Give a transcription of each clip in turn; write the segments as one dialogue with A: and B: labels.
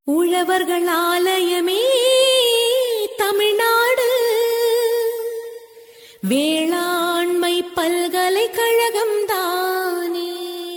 A: உழவர்கள் ஆலயமே தமிழ்நாடு வேளாண்மை பல்கலைக்கழகம் தானே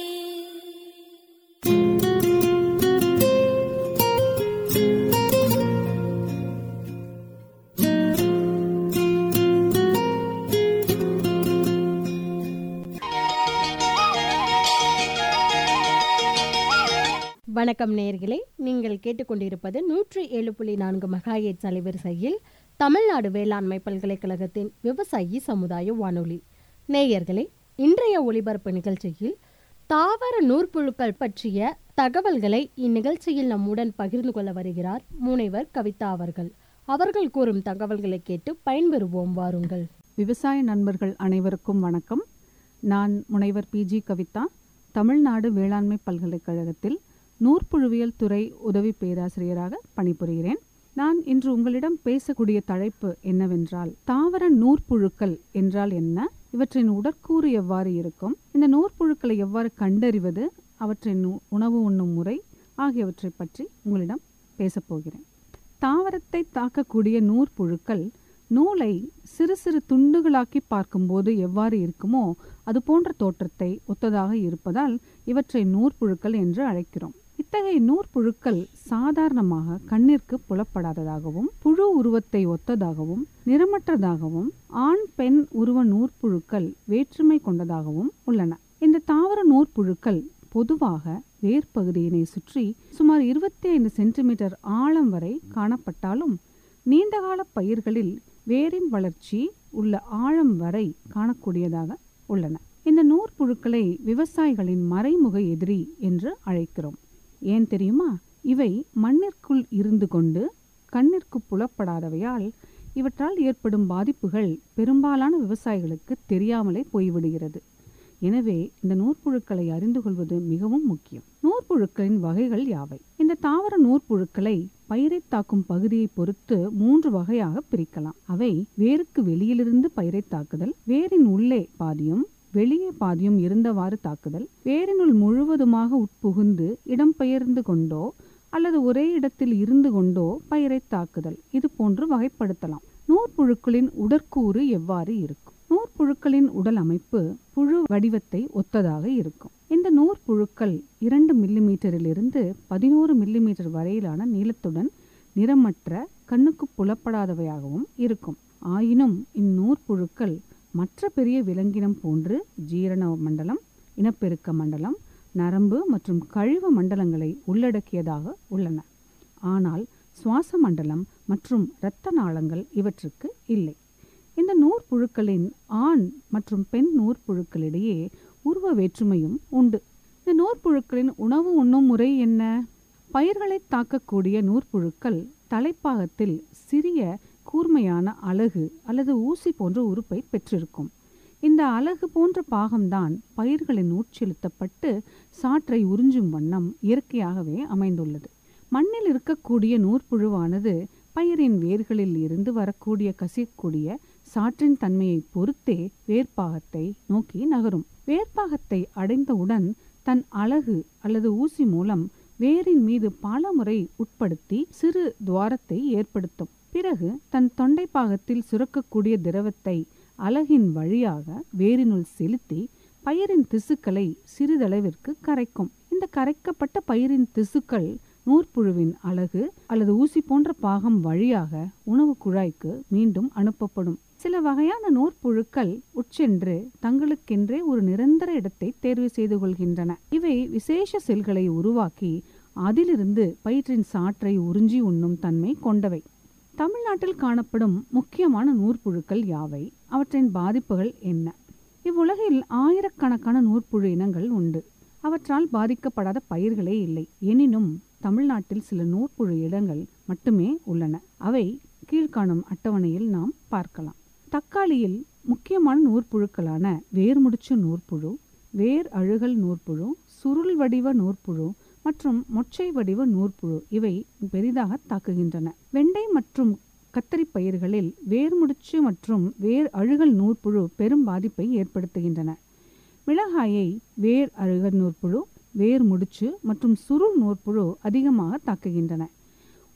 B: வணக்கம் நேயர்களே நீங்கள் கேட்டுக்கொண்டிருப்பது நூற்றி ஏழு புள்ளி நான்கு மெகாஹெட்ஸ் அலைவரிசையில் தமிழ்நாடு வேளாண்மை பல்கலைக்கழகத்தின் விவசாயி சமுதாய வானொலி நேயர்களே இன்றைய ஒளிபரப்பு நிகழ்ச்சியில் தாவர நூற்புழுக்கள் பற்றிய தகவல்களை இந்நிகழ்ச்சியில் நம்முடன் பகிர்ந்து கொள்ள வருகிறார் முனைவர் கவிதா அவர்கள் அவர்கள் கூறும் தகவல்களை கேட்டு பயன்பெறுவோம் வாருங்கள்
C: விவசாய நண்பர்கள் அனைவருக்கும் வணக்கம் நான் முனைவர் பிஜி கவிதா தமிழ்நாடு வேளாண்மை பல்கலைக்கழகத்தில் நூற்புழுவியல் துறை உதவி பேராசிரியராக பணிபுரிகிறேன் நான் இன்று உங்களிடம் பேசக்கூடிய தலைப்பு என்னவென்றால் தாவர நூற்புழுக்கள் என்றால் என்ன இவற்றின் உடற்கூறு எவ்வாறு இருக்கும் இந்த நூற்புழுக்களை எவ்வாறு கண்டறிவது அவற்றின் உ- உணவு உண்ணும் முறை ஆகியவற்றை பற்றி உங்களிடம் பேசப் போகிறேன் தாவரத்தை தாக்கக்கூடிய நூற்புழுக்கள் நூலை சிறு சிறு துண்டுகளாக்கி பார்க்கும்போது எவ்வாறு இருக்குமோ அது போன்ற தோற்றத்தை ஒத்ததாக இருப்பதால் இவற்றை நூற்புழுக்கள் என்று அழைக்கிறோம் இத்தகைய நூற்புழுக்கள் சாதாரணமாக கண்ணிற்கு புலப்படாததாகவும் புழு உருவத்தை ஒத்ததாகவும் நிறமற்றதாகவும் ஆண் பெண் உருவ நூற்புழுக்கள் வேற்றுமை கொண்டதாகவும் உள்ளன இந்த தாவர நூற்புழுக்கள் பொதுவாக வேர்ப்பகுதியினை சுற்றி சுமார் இருபத்தி ஐந்து சென்டிமீட்டர் ஆழம் வரை காணப்பட்டாலும் நீண்டகால பயிர்களில் வேரின் வளர்ச்சி உள்ள ஆழம் வரை காணக்கூடியதாக உள்ளன இந்த நூற்புழுக்களை விவசாயிகளின் மறைமுக எதிரி என்று அழைக்கிறோம் ஏன் தெரியுமா இவை மண்ணிற்குள் இருந்து கொண்டு கண்ணிற்கு புலப்படாதவையால் இவற்றால் ஏற்படும் பாதிப்புகள் பெரும்பாலான விவசாயிகளுக்கு தெரியாமலே போய்விடுகிறது எனவே இந்த நூற்புழுக்களை அறிந்து கொள்வது மிகவும் முக்கியம் நூற்புழுக்களின் வகைகள் யாவை இந்த தாவர நூற்புழுக்களை பயிரை தாக்கும் பகுதியை பொறுத்து மூன்று வகையாக பிரிக்கலாம் அவை வேருக்கு வெளியிலிருந்து பயிரை தாக்குதல் வேரின் உள்ளே பாதியும் வெளியே பாதியும் இருந்தவாறு தாக்குதல் வேரினுள் முழுவதுமாக உட்புகுந்து இடம்பெயர்ந்து கொண்டோ அல்லது ஒரே இடத்தில் இருந்து கொண்டோ பயிரை தாக்குதல் இது போன்று வகைப்படுத்தலாம் நூற்புழுக்களின் உடற்கூறு எவ்வாறு இருக்கும் நூற்புழுக்களின் உடல் அமைப்பு புழு வடிவத்தை ஒத்ததாக இருக்கும் இந்த நூற்புழுக்கள் இரண்டு மில்லிமீட்டரிலிருந்து பதினோரு மில்லிமீட்டர் வரையிலான நீளத்துடன் நிறமற்ற கண்ணுக்கு புலப்படாதவையாகவும் இருக்கும் ஆயினும் இந்நூற்புழுக்கள் மற்ற பெரிய விலங்கினம் போன்று ஜீரண மண்டலம் இனப்பெருக்க மண்டலம் நரம்பு மற்றும் கழிவு மண்டலங்களை உள்ளடக்கியதாக உள்ளன ஆனால் சுவாச மண்டலம் மற்றும் இரத்த நாளங்கள் இவற்றுக்கு இல்லை இந்த நூற்புழுக்களின் ஆண் மற்றும் பெண் நூற்புழுக்களிடையே உருவ வேற்றுமையும் உண்டு இந்த நூற்புழுக்களின் உணவு உண்ணும் முறை என்ன பயிர்களை தாக்கக்கூடிய நூற்புழுக்கள் தலைப்பாகத்தில் சிறிய கூர்மையான அலகு அல்லது ஊசி போன்ற உறுப்பை பெற்றிருக்கும் இந்த அலகு போன்ற பாகம்தான் பயிர்களின் உட்செலுத்தப்பட்டு சாற்றை உறிஞ்சும் வண்ணம் இயற்கையாகவே அமைந்துள்ளது மண்ணில் இருக்கக்கூடிய நூற்புழுவானது பயிரின் வேர்களில் இருந்து வரக்கூடிய கசியக்கூடிய சாற்றின் தன்மையை பொறுத்தே வேர்ப்பாகத்தை நோக்கி நகரும் வேர்ப்பாகத்தை அடைந்தவுடன் தன் அலகு அல்லது ஊசி மூலம் வேரின் மீது பல முறை உட்படுத்தி சிறு துவாரத்தை ஏற்படுத்தும் பிறகு தன் தொண்டை பாகத்தில் சுரக்கக்கூடிய திரவத்தை அலகின் வழியாக வேரினுள் செலுத்தி பயிரின் திசுக்களை சிறிதளவிற்கு கரைக்கும் இந்த கரைக்கப்பட்ட பயிரின் திசுக்கள் நூற்புழுவின் அலகு அல்லது ஊசி போன்ற பாகம் வழியாக உணவு குழாய்க்கு மீண்டும் அனுப்பப்படும் சில வகையான நூற்புழுக்கள் உட்சென்று தங்களுக்கென்றே ஒரு நிரந்தர இடத்தை தேர்வு செய்து கொள்கின்றன இவை விசேஷ செல்களை உருவாக்கி அதிலிருந்து பயிற்றின் சாற்றை உறிஞ்சி உண்ணும் தன்மை கொண்டவை தமிழ்நாட்டில் காணப்படும் முக்கியமான நூற்புழுக்கள் யாவை அவற்றின் பாதிப்புகள் என்ன இவ்வுலகில் ஆயிரக்கணக்கான நூற்புழு இனங்கள் உண்டு அவற்றால் பாதிக்கப்படாத பயிர்களே இல்லை எனினும் தமிழ்நாட்டில் சில நூற்புழு இடங்கள் மட்டுமே உள்ளன அவை கீழ்காணும் அட்டவணையில் நாம் பார்க்கலாம் தக்காளியில் முக்கியமான நூற்புழுக்களான வேர்முடிச்சு நூற்புழு வேர் அழுகல் நூற்புழு சுருள் வடிவ நூற்புழு மற்றும் மொச்சை வடிவ நூற்புழு இவை பெரிதாக தாக்குகின்றன வெண்டை மற்றும் கத்தரி பயிர்களில் வேர்முடிச்சு மற்றும் வேர் அழுகல் நூற்புழு பெரும் பாதிப்பை ஏற்படுத்துகின்றன மிளகாயை வேர் அழுகல் நூற்புழு வேர் முடிச்சு மற்றும் சுருள் நூற்புழு அதிகமாக தாக்குகின்றன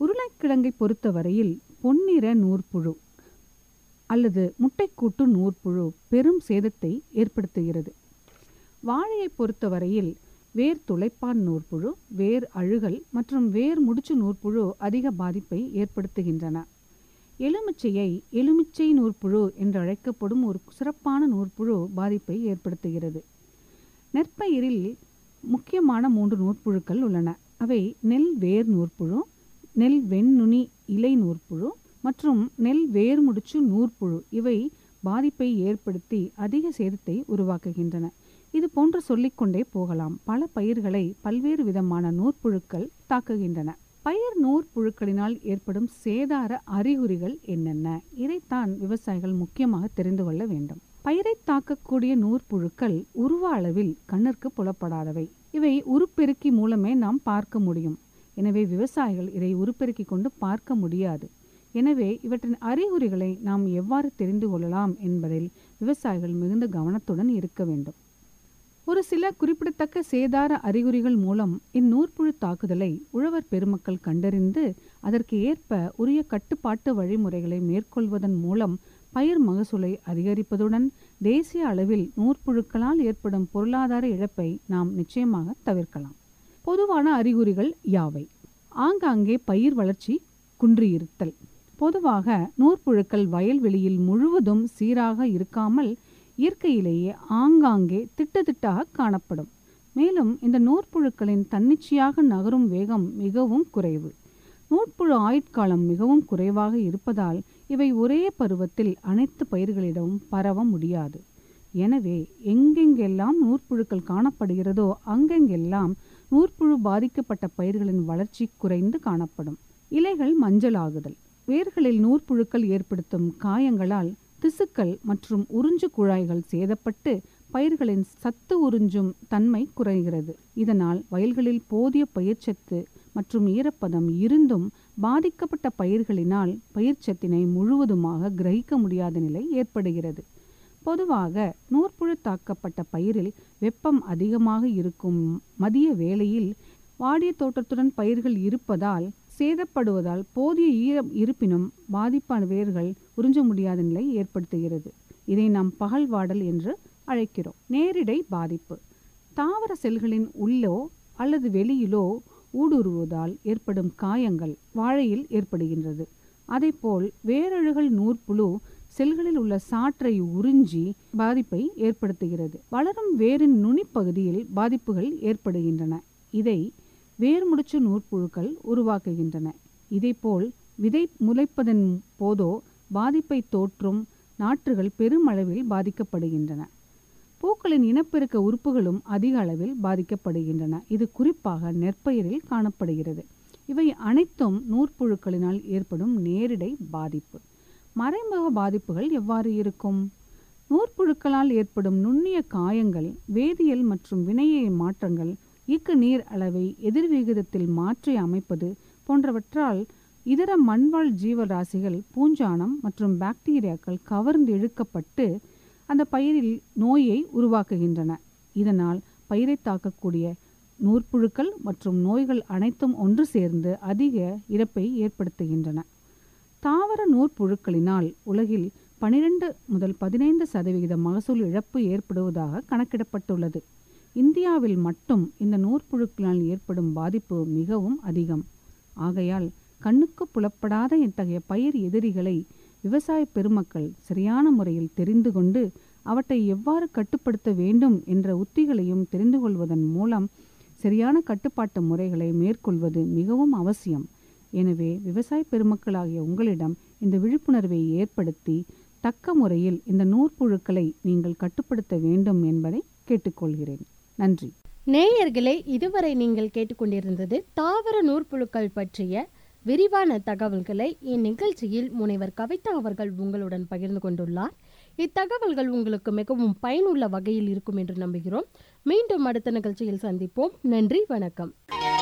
C: உருளைக்கிழங்கை பொறுத்தவரையில் பொன்னிற நூற்புழு அல்லது முட்டைக்கூட்டு நூற்புழு பெரும் சேதத்தை ஏற்படுத்துகிறது வாழையை பொறுத்தவரையில் வேர் துளைப்பான் நூற்புழு வேர் அழுகல் மற்றும் வேர் முடிச்சு நூற்புழு அதிக பாதிப்பை ஏற்படுத்துகின்றன எலுமிச்சையை எலுமிச்சை நூற்புழு என்று அழைக்கப்படும் ஒரு சிறப்பான நூற்புழு பாதிப்பை ஏற்படுத்துகிறது நெற்பயிரில் முக்கியமான மூன்று நூற்புழுக்கள் உள்ளன அவை நெல் வேர் நூற்புழு நெல் வெண்நுனி இலை நூற்புழு மற்றும் நெல் வேர் முடிச்சு நூற்புழு இவை பாதிப்பை ஏற்படுத்தி அதிக சேதத்தை உருவாக்குகின்றன இது போன்று சொல்லிக்கொண்டே போகலாம் பல பயிர்களை பல்வேறு விதமான நூற்புழுக்கள் தாக்குகின்றன பயிர் நூற்புழுக்களினால் ஏற்படும் சேதார அறிகுறிகள் என்னென்ன இதைத்தான் விவசாயிகள் முக்கியமாக தெரிந்து கொள்ள வேண்டும் பயிரை தாக்கக்கூடிய நூற்புழுக்கள் உருவ அளவில் கண்ணிற்கு புலப்படாதவை இவை உருப்பெருக்கி மூலமே நாம் பார்க்க முடியும் எனவே விவசாயிகள் இதை உருப்பெருக்கி கொண்டு பார்க்க முடியாது எனவே இவற்றின் அறிகுறிகளை நாம் எவ்வாறு தெரிந்து கொள்ளலாம் என்பதில் விவசாயிகள் மிகுந்த கவனத்துடன் இருக்க வேண்டும் ஒரு சில குறிப்பிடத்தக்க சேதார அறிகுறிகள் மூலம் இந்நூற்புழு தாக்குதலை உழவர் பெருமக்கள் கண்டறிந்து அதற்கு ஏற்ப உரிய கட்டுப்பாட்டு வழிமுறைகளை மேற்கொள்வதன் மூலம் பயிர் மகசூலை அதிகரிப்பதுடன் தேசிய அளவில் நூற்புழுக்களால் ஏற்படும் பொருளாதார இழப்பை நாம் நிச்சயமாக தவிர்க்கலாம் பொதுவான அறிகுறிகள் யாவை ஆங்காங்கே பயிர் வளர்ச்சி குன்றியிருத்தல் பொதுவாக நூற்புழுக்கள் வயல்வெளியில் முழுவதும் சீராக இருக்காமல் இயற்கையிலேயே ஆங்காங்கே திட்டத்திட்டாக காணப்படும் மேலும் இந்த நூற்புழுக்களின் தன்னிச்சையாக நகரும் வேகம் மிகவும் குறைவு நூற்புழு ஆயுட்காலம் மிகவும் குறைவாக இருப்பதால் இவை ஒரே பருவத்தில் அனைத்து பயிர்களிடமும் பரவ முடியாது எனவே எங்கெங்கெல்லாம் நூற்புழுக்கள் காணப்படுகிறதோ அங்கெங்கெல்லாம் நூற்புழு பாதிக்கப்பட்ட பயிர்களின் வளர்ச்சி குறைந்து காணப்படும் இலைகள் மஞ்சளாகுதல் வேர்களில் நூற்புழுக்கள் ஏற்படுத்தும் காயங்களால் திசுக்கள் மற்றும் உறிஞ்சு குழாய்கள் சேதப்பட்டு பயிர்களின் சத்து உறிஞ்சும் தன்மை குறைகிறது இதனால் வயல்களில் போதிய பயிர்ச்சத்து மற்றும் ஈரப்பதம் இருந்தும் பாதிக்கப்பட்ட பயிர்களினால் பயிர்ச்சத்தினை முழுவதுமாக கிரகிக்க முடியாத நிலை ஏற்படுகிறது பொதுவாக நூற்புழு தாக்கப்பட்ட பயிரில் வெப்பம் அதிகமாக இருக்கும் மதிய வேளையில் வாடிய தோட்டத்துடன் பயிர்கள் இருப்பதால் சேதப்படுவதால் போதிய ஈரம் இருப்பினும் பாதிப்பான வேர்கள் உறிஞ்ச முடியாத நிலை ஏற்படுத்துகிறது இதை நாம் பகல் வாடல் என்று அழைக்கிறோம் நேரிடை பாதிப்பு தாவர செல்களின் உள்ளோ அல்லது வெளியிலோ ஊடுருவுவதால் ஏற்படும் காயங்கள் வாழையில் ஏற்படுகின்றது அதேபோல் வேரழுகல் நூற்புழு செல்களில் உள்ள சாற்றை உறிஞ்சி பாதிப்பை ஏற்படுத்துகிறது வளரும் வேரின் நுனிப்பகுதியில் பாதிப்புகள் ஏற்படுகின்றன இதை வேர்முடிச்சு நூற்புழுக்கள் உருவாக்குகின்றன இதேபோல் விதை முளைப்பதன் போதோ பாதிப்பை தோற்றும் நாற்றுகள் பெருமளவில் பாதிக்கப்படுகின்றன பூக்களின் இனப்பெருக்க உறுப்புகளும் அதிக அளவில் பாதிக்கப்படுகின்றன இது குறிப்பாக நெற்பயிரில் காணப்படுகிறது இவை அனைத்தும் நூற்புழுக்களினால் ஏற்படும் நேரிடை பாதிப்பு மறைமுக பாதிப்புகள் எவ்வாறு இருக்கும் நூற்புழுக்களால் ஏற்படும் நுண்ணிய காயங்கள் வேதியியல் மற்றும் வினைய மாற்றங்கள் இயக்க நீர் அளவை எதிர்விகிதத்தில் மாற்றி அமைப்பது போன்றவற்றால் இதர மண்வாழ் ஜீவராசிகள் பூஞ்சானம் மற்றும் பாக்டீரியாக்கள் கவர்ந்து இழுக்கப்பட்டு அந்த பயிரில் நோயை உருவாக்குகின்றன இதனால் பயிரை தாக்கக்கூடிய நூற்புழுக்கள் மற்றும் நோய்கள் அனைத்தும் ஒன்று சேர்ந்து அதிக இழப்பை ஏற்படுத்துகின்றன தாவர நூற்புழுக்களினால் உலகில் பனிரெண்டு முதல் பதினைந்து சதவிகித மகசூல் இழப்பு ஏற்படுவதாக கணக்கிடப்பட்டுள்ளது இந்தியாவில் மட்டும் இந்த நூற்புழுக்களால் ஏற்படும் பாதிப்பு மிகவும் அதிகம் ஆகையால் கண்ணுக்கு புலப்படாத இத்தகைய பயிர் எதிரிகளை விவசாய பெருமக்கள் சரியான முறையில் தெரிந்து கொண்டு அவற்றை எவ்வாறு கட்டுப்படுத்த வேண்டும் என்ற உத்திகளையும் தெரிந்து கொள்வதன் மூலம் சரியான கட்டுப்பாட்டு முறைகளை மேற்கொள்வது மிகவும் அவசியம் எனவே விவசாய பெருமக்களாகிய உங்களிடம் இந்த விழிப்புணர்வை ஏற்படுத்தி தக்க முறையில் இந்த நூற்புழுக்களை நீங்கள் கட்டுப்படுத்த வேண்டும் என்பதை கேட்டுக்கொள்கிறேன் நன்றி
B: நேயர்களே இதுவரை நீங்கள் கேட்டுக்கொண்டிருந்தது தாவர நூற்புழுக்கள் பற்றிய விரிவான தகவல்களை இந்நிகழ்ச்சியில் முனைவர் கவிதா அவர்கள் உங்களுடன் பகிர்ந்து கொண்டுள்ளார் இத்தகவல்கள் உங்களுக்கு மிகவும் பயனுள்ள வகையில் இருக்கும் என்று நம்புகிறோம் மீண்டும் அடுத்த நிகழ்ச்சியில் சந்திப்போம் நன்றி வணக்கம்